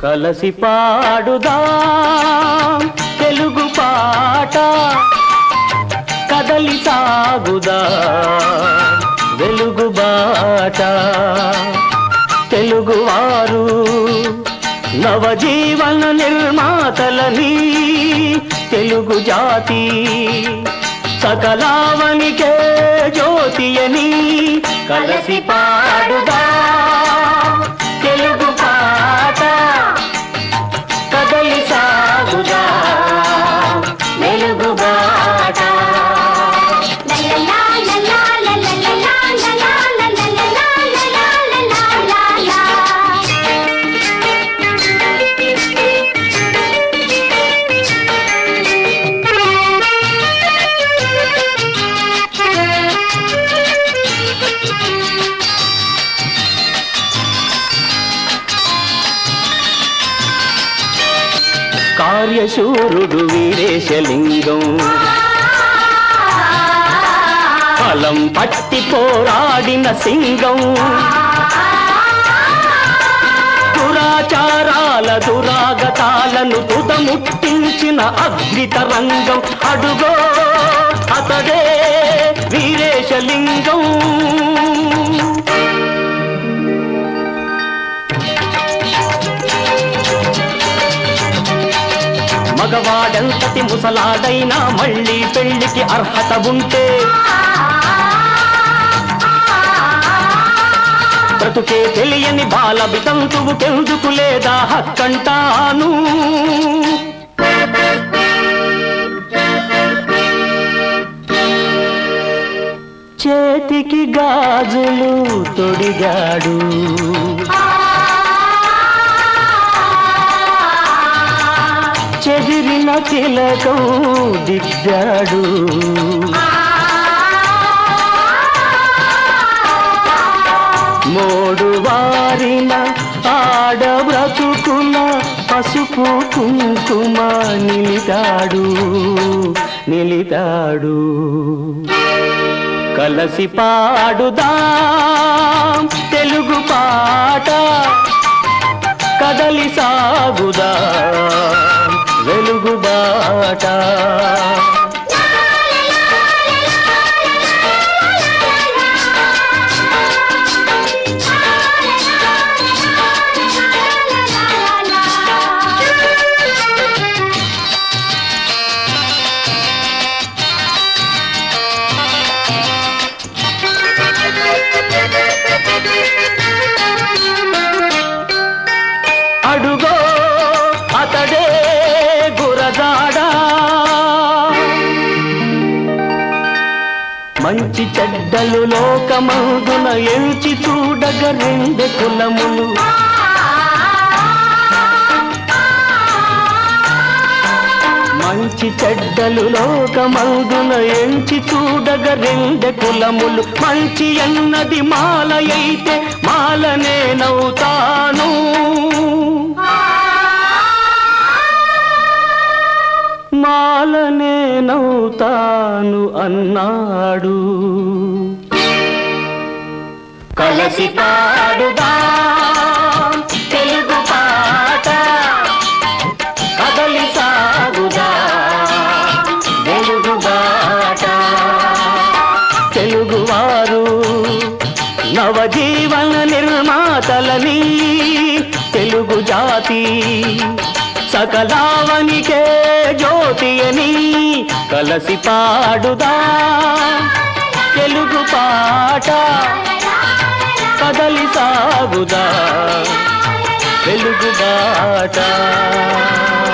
కలసి పాడుదాం తెలుగు పాట కదలి సాగుదా వెలుగు బాట తెలుగువారు నవజీవన నిర్మాతలని తెలుగు జాతి సకలావనికే జ్యోతియని కలసి పాడుదా తెలుగు పాట కదలి సాగుదా వెలుగు బాట కార్యశూరుడు వీరేశలింగం ఫలం పట్టి పోరాడిన సింగం దురాచారాల దురాగతాలను తుదముట్టించిన అగ్నితరంగం అడుగో అతడే వీరేశలింగం మగవాడెంతటి ముసలాడైనా మళ్ళీ పెళ్లికి అర్హత ఉంటే బ్రతుకే తెలియని బాల వితంతువు కెందుకు లేదా హక్కంటాను చేతికి గాజులు తొడిగాడు చెదిరిన తిలకం దిద్దాడు మోడు వారిన ఆడ బ్రతుకుల పసుపు కుంకుమ నిలితాడు నిలితాడు కలసి పాడుదాం తెలుగు పాట కదలి సాగుదా వెలుగు బాట అడుగో అతడే గురజాడా మంచి చెడ్డలు లోకమందున ఎంచి చూడగ రెండు కులములు మంచి చెడ్డలు లోకమందున ఎంచి చూడగ రెండు కులములు మంచి అన్నది మాలయైతే మాలనే నవ్వుతాను మాలనే నవ్వుతాను అన్నాడు కలసి పాడుదా తెలుగు పాట కదలి సాగుదా వెలుగు బాట తెలుగువారు నవజీవన నిర్మాతలని తెలుగు జాతి సకలావనికే జ్యోతి అని కలసి పాడుదా తెలుగు పాట కదలి సాగుదా వెలుగు బాట